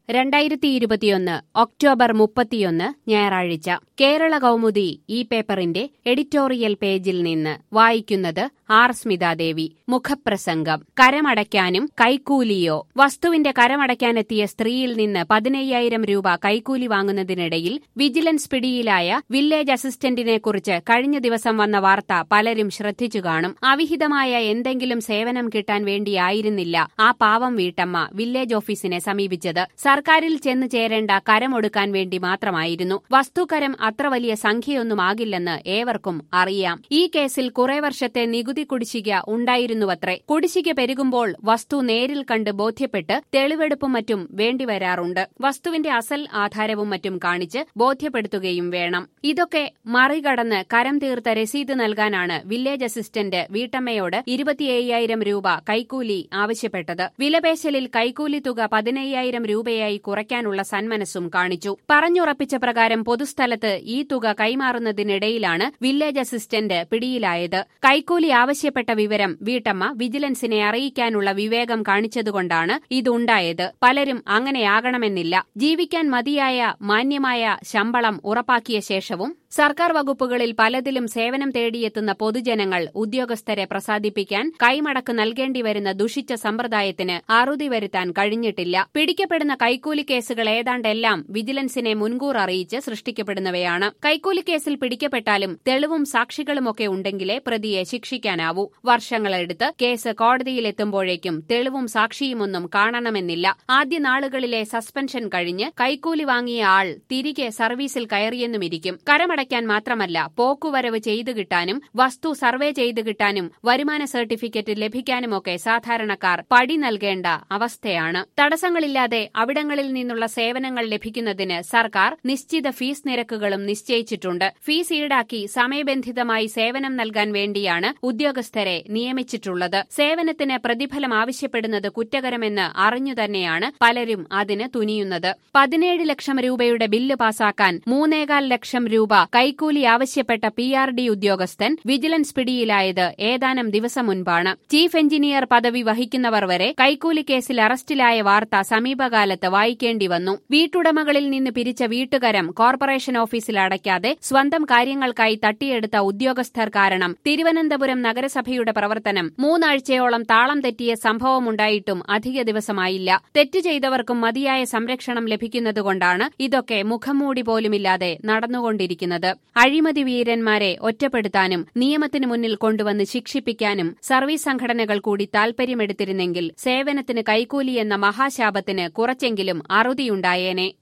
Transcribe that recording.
രണ്ടായിരത്തി ഇരുപത്തിയൊന്ന് ഒക്ടോബർ മുപ്പത്തിയൊന്ന് ഞായറാഴ്ച കേരള കൗമുദി ഈ പേപ്പറിന്റെ എഡിറ്റോറിയൽ പേജിൽ നിന്ന് വായിക്കുന്നത് ആർ സ്മിതാദേവി മുഖപ്രസംഗം കരമടയ്ക്കാനും കൈക്കൂലിയോ വസ്തുവിന്റെ കരമടയ്ക്കാനെത്തിയ സ്ത്രീയിൽ നിന്ന് പതിനയ്യായിരം രൂപ കൈക്കൂലി വാങ്ങുന്നതിനിടയിൽ വിജിലൻസ് പിടിയിലായ വില്ലേജ് അസിസ്റ്റന്റിനെ കുറിച്ച് കഴിഞ്ഞ ദിവസം വന്ന വാർത്ത പലരും ശ്രദ്ധിച്ചു കാണും അവിഹിതമായ എന്തെങ്കിലും സേവനം കിട്ടാൻ വേണ്ടിയായിരുന്നില്ല ആ പാവം വീട്ടമ്മ വില്ലേജ് ഓഫീസിനെ സമീപിച്ചത് സർക്കാരിൽ ചെന്ന് ചേരേണ്ട കരമൊടുക്കാൻ വേണ്ടി മാത്രമായിരുന്നു വസ്തുക്കരം അത്ര വലിയ സംഖ്യയൊന്നുമാകില്ലെന്ന് ഏവർക്കും അറിയാം ഈ കേസിൽ കുറെ വർഷത്തെ നികുതി കുടിശ്ശിക ഉണ്ടായിരുന്നുവത്രേ കുടിശ്ശിക പെരുകുമ്പോൾ വസ്തു നേരിൽ കണ്ട് ബോധ്യപ്പെട്ട് തെളിവെടുപ്പും മറ്റും വേണ്ടിവരാറുണ്ട് വസ്തുവിന്റെ അസൽ ആധാരവും മറ്റും കാണിച്ച് ബോധ്യപ്പെടുത്തുകയും വേണം ഇതൊക്കെ മറികടന്ന് കരം തീർത്ത രസീത് നൽകാനാണ് വില്ലേജ് അസിസ്റ്റന്റ് വീട്ടമ്മയോട് ഇരുപത്തിയ്യായിരം രൂപ കൈക്കൂലി ആവശ്യപ്പെട്ടത് വിലപേശലിൽ കൈക്കൂലി തുക പതിനയ്യായിരം രൂപയായി കുറയ്ക്കാനുള്ള സന്മനസ്സും കാണിച്ചു പറഞ്ഞുറപ്പിച്ച പ്രകാരം പൊതുസ്ഥലത്ത് ഈ തുക കൈമാറുന്നതിനിടയിലാണ് വില്ലേജ് അസിസ്റ്റന്റ് പിടിയിലായത് കൈക്കൂലി ആവശ്യപ്പെട്ട വിവരം വീട്ടമ്മ വിജിലൻസിനെ അറിയിക്കാനുള്ള വിവേകം കാണിച്ചതുകൊണ്ടാണ് ഇതുണ്ടായത് പലരും അങ്ങനെയാകണമെന്നില്ല ജീവിക്കാൻ മതിയായ മാന്യമായ ശമ്പളം ഉറപ്പാക്കിയ ശേഷവും സർക്കാർ വകുപ്പുകളിൽ പലതിലും സേവനം തേടിയെത്തുന്ന പൊതുജനങ്ങൾ ഉദ്യോഗസ്ഥരെ പ്രസാദിപ്പിക്കാൻ കൈമടക്ക് നൽകേണ്ടി വരുന്ന ദുഷിച്ച സമ്പ്രദായത്തിന് അറുതി വരുത്താൻ കഴിഞ്ഞിട്ടില്ല പിടിക്കപ്പെടുന്ന കൈക്കൂലി കേസുകൾ ഏതാണ്ടെല്ലാം വിജിലൻസിനെ മുൻകൂർ അറിയിച്ച് സൃഷ്ടിക്കപ്പെടുന്നവയാണ് കൈക്കൂലി കേസിൽ പിടിക്കപ്പെട്ടാലും തെളിവും സാക്ഷികളുമൊക്കെ ഉണ്ടെങ്കിലേ പ്രതിയെ ശിക്ഷിക്കാനാവൂ വർഷങ്ങളെടുത്ത് കേസ് കോടതിയിലെത്തുമ്പോഴേക്കും തെളിവും സാക്ഷിയുമൊന്നും കാണണമെന്നില്ല ആദ്യ നാളുകളിലെ സസ്പെൻഷൻ കഴിഞ്ഞ് കൈക്കൂലി വാങ്ങിയ ആൾ തിരികെ സർവീസിൽ കയറിയെന്നുമിരിക്കും കരമടയ്ക്കാൻ മാത്രമല്ല പോക്കുവരവ് ചെയ്തു കിട്ടാനും വസ്തു സർവേ ചെയ്തു കിട്ടാനും വരുമാന സർട്ടിഫിക്കറ്റ് ലഭിക്കാനുമൊക്കെ സാധാരണക്കാർ പടി നൽകേണ്ട അവസ്ഥയാണ് തടസ്സങ്ങളില്ലാതെ അവിടങ്ങളിൽ നിന്നുള്ള സേവനങ്ങൾ ലഭിക്കുന്നതിന് സർക്കാർ നിശ്ചിത ഫീസ് നിരക്കുകളും നിശ്ചയിച്ചിട്ടുണ്ട് ഫീസ് ഈടാക്കി സമയബന്ധിതമായി സേവനം നൽകാൻ വേണ്ടിയാണ് ഉദ്യോഗസ്ഥരെ നിയമിച്ചിട്ടുള്ളത് സേവനത്തിന് പ്രതിഫലം ആവശ്യപ്പെടുന്നത് കുറ്റകരമെന്ന് അറിഞ്ഞുതന്നെയാണ് പലരും അതിന് തുനിയുന്നത് പതിനേഴ് ലക്ഷം രൂപയുടെ ബില്ല് പാസാക്കാൻ മൂന്നേകാൽ ലക്ഷം രൂപ കൈക്കൂലി ആവശ്യപ്പെട്ട പി ആർ ഡി ഉദ്യോഗസ്ഥൻ വിജിലൻസ് പിടിയിലായത് ഏതാനും ദിവസം മുൻപാണ് ചീഫ് എഞ്ചിനീയർ പദവി വഹിക്കുന്നവർ വരെ കൈക്കൂലി കേസിൽ അറസ്റ്റിലായ വാർത്ത സമീപകാലത്ത് വായിക്കേണ്ടി വന്നു വീട്ടുടമകളിൽ നിന്ന് പിരിച്ച വീട്ടുകരം കോർപ്പറേഷൻ ഓഫീസിൽ അടയ്ക്കാതെ സ്വന്തം കാര്യങ്ങൾക്കായി തട്ടിയെടുത്ത ഉദ്യോഗസ്ഥർ കാരണം തിരുവനന്തപുരം നഗരസഭയുടെ പ്രവർത്തനം മൂന്നാഴ്ചയോളം താളം തെറ്റിയ സംഭവമുണ്ടായിട്ടും അധിക ദിവസമായില്ല തെറ്റ് ചെയ്തവർക്കും മതിയായ സംരക്ഷണം ലഭിക്കുന്നതുകൊണ്ടാണ് ഇതൊക്കെ മുഖംമൂടി പോലുമില്ലാതെ നടന്നുകൊണ്ടിരിക്കുന്നത് അഴിമതി വീരന്മാരെ ഒറ്റപ്പെടുത്താനും നിയമത്തിനു മുന്നിൽ കൊണ്ടുവന്ന് ശിക്ഷിപ്പിക്കാനും സർവീസ് സംഘടനകൾ കൂടി താൽപര്യമെടുത്തിരുന്നെങ്കിൽ സേവനത്തിന് കൈക്കൂലി എന്ന മഹാശാപത്തിന് കുറച്ചെങ്കിലും അറുതിയുണ്ടായേനെ